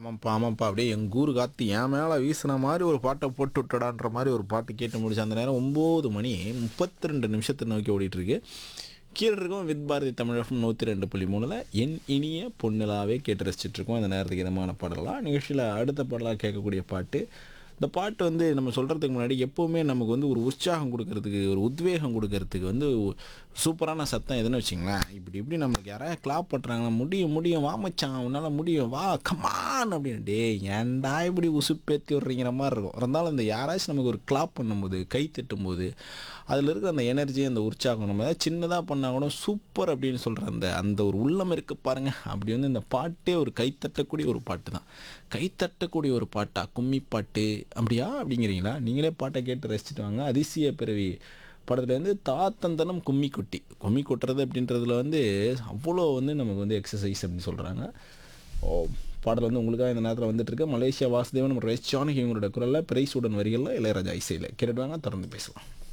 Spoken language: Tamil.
ஆமாப்பா ஆமாப்பா அப்படியே எங்கள் ஊர் காற்று என் மேலே வீசின மாதிரி ஒரு பாட்டை போட்டு விட்டடான்ற மாதிரி ஒரு பாட்டு கேட்டு முடிச்சு அந்த நேரம் ஒம்பது மணி முப்பத்தி ரெண்டு நிமிஷத்தை நோக்கி ஓடிட்டுருக்கு கீழே இருக்கும் வித் பாரதி தமிழகம் நூற்றி ரெண்டு புள்ளி மூணில் என் இனிய பொண்ணுலாவே கேட்டு ரசிச்சிட்ருக்கோம் அந்த நேரத்துக்கு இதமான பாடலாம் நிகழ்ச்சியில் அடுத்த பாடலாக கேட்கக்கூடிய பாட்டு இந்த பாட்டு வந்து நம்ம சொல்கிறதுக்கு முன்னாடி எப்போவுமே நமக்கு வந்து ஒரு உற்சாகம் கொடுக்கறதுக்கு ஒரு உத்வேகம் கொடுக்கறதுக்கு வந்து சூப்பரான சத்தம் எதுன்னு வச்சிங்களேன் இப்படி இப்படி நமக்கு யாராவது கிளாப் பண்ணுறாங்கன்னா முடியும் முடியும் வா மச்சான் உன்னால் முடியும் வா கமான் அப்படின்னு டேய் ஏன்டா இப்படி உசுப்பேத்தி விட்றீங்கிற மாதிரி இருக்கும் இருந்தாலும் இந்த யாராச்சும் நமக்கு ஒரு கிளாப் பண்ணும்போது கை தட்டும்போது அதில் இருக்கிற அந்த எனர்ஜி அந்த உற்சாகம் நம்ம ஏதாவது சின்னதாக பண்ணால் கூட சூப்பர் அப்படின்னு சொல்கிற அந்த அந்த ஒரு உள்ளம் இருக்கு பாருங்க அப்படி வந்து இந்த பாட்டே ஒரு கைத்தட்டக்கூடிய ஒரு பாட்டு தான் கைத்தட்டக்கூடிய ஒரு பாட்டா கும்மி பாட்டு அப்படியா அப்படிங்கிறீங்களா நீங்களே பாட்டை கேட்டு ரசிச்சுட்டு வாங்க அதிசய பிறவி படத்துலேருந்து தாத்தந்தனம் கும்மி கொட்டி கும்மி கொட்டுறது அப்படின்றதுல வந்து அவ்வளோ வந்து நமக்கு வந்து எக்ஸசைஸ் அப்படின்னு சொல்கிறாங்க ஓ பாடல் வந்து உங்களுக்காக இந்த நேரத்தில் வந்துட்டு இருக்கு மலேசியா வாசுதேவன் நம்ம ரேஷ் ஜானகி இவங்களோட குரலில் பிரைஸுடன் வரிகளில் இளையராஜா இசையில் கேட்டுட்டு வாங்க தொடர்ந்து பேசலாம்